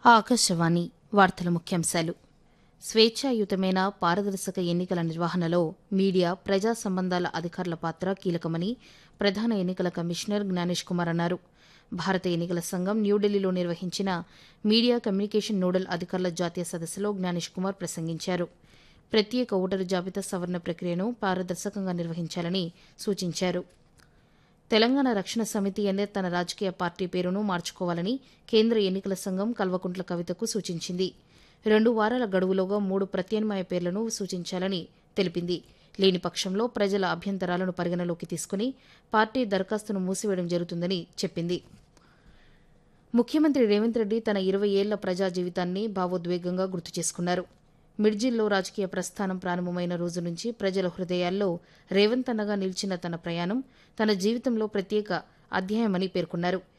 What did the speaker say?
ఆకాశవాణి వార్తల ముఖ్యాంశాలు స్వేచ్ఛాయుతమైన పారదర్శక ఎన్నికల నిర్వహణలో మీడియా ప్రజా సంబంధాల అధికారుల పాత్ర కీలకమని ప్రధాన ఎన్నికల కమిషనర్ జ్ఞానేష్ కుమార్ అన్నారు భారత ఎన్నికల సంఘం న్యూఢిల్లీలో నిర్వహించిన మీడియా కమ్యూనికేషన్ నోడల్ అధికారుల జాతీయ సదస్సులో జ్ఞానేష్ కుమార్ ప్రసంగించారు ప్రత్యేక ఓటరు జాబితా సవరణ ప్రక్రియను పారదర్శకంగా నిర్వహించాలని సూచించారు తెలంగాణ రక్షణ సమితి ఎన్నే తన రాజకీయ పార్టీ పేరును మార్చుకోవాలని కేంద్ర ఎన్నికల సంఘం కల్వకుంట్ల కవితకు సూచించింది రెండు వారాల గడువులోగా మూడు ప్రత్యామ్నాయ పేర్లను సూచించాలని తెలిపింది లేని పక్షంలో ప్రజల అభ్యంతరాలను పరిగణలోకి తీసుకుని పార్టీ దరఖాస్తును మూసివేయడం జరుగుతుందని చెప్పింది ముఖ్యమంత్రి రేవంత్ రెడ్డి తన ఇరవై ఏళ్ల ప్రజా జీవితాన్ని భావోద్వేగంగా గుర్తు చేసుకున్నారు మిడ్జిల్లో రాజకీయ ప్రస్థానం ప్రారంభమైన రోజు నుంచి ప్రజల హృదయాల్లో రేవంత్ అన్నగా నిలిచిన తన ప్రయాణం తన జీవితంలో ప్రత్యేక అధ్యాయమని పేర్కొన్నారు